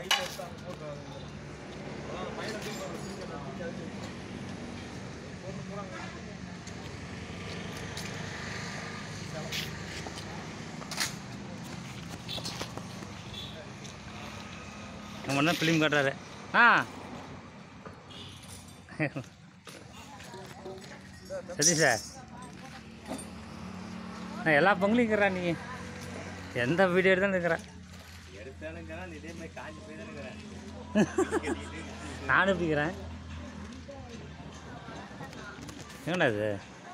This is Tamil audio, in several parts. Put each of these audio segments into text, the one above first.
நம்ம என்ன ஃபிலிம் காட்டுறாரு ஆ சதீஷா நான் எல்லா பங்குலையும் இருக்கிறா நீ எந்த வீடியோ எடுத்தாலும் இருக்கிற எடுத்தானுங்கிறான் இதே மாதிரி காஞ்சி போய் தானுங்கிறேன் நானும் பிடிக்கிறேன் என்னடா இது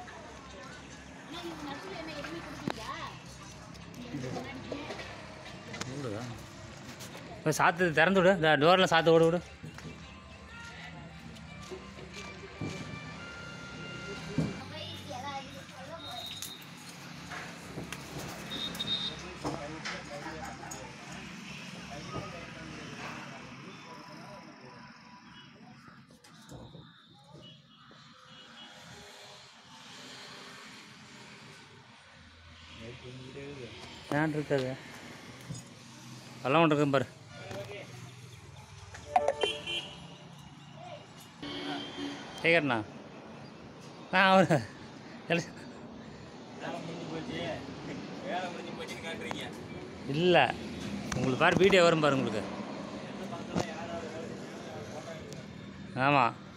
ஓடுதா இப்போ சாத்து திறந்து விடு இந்த டோரில் சாத்து ஓடு விடு ஏன் இருக்காது அதெல்லாம் ஒன்று இருக்கும் பாரு கேட்குறண்ணா ஆ அவர் வேலை முடிஞ்சு போச்சு வேலை முடிஞ்சு போச்சுன்னு கேட்குறீங்க இல்லை உங்களுக்கு பாரு வீடியோ வரும் பாரு உங்களுக்கு ஆமாம்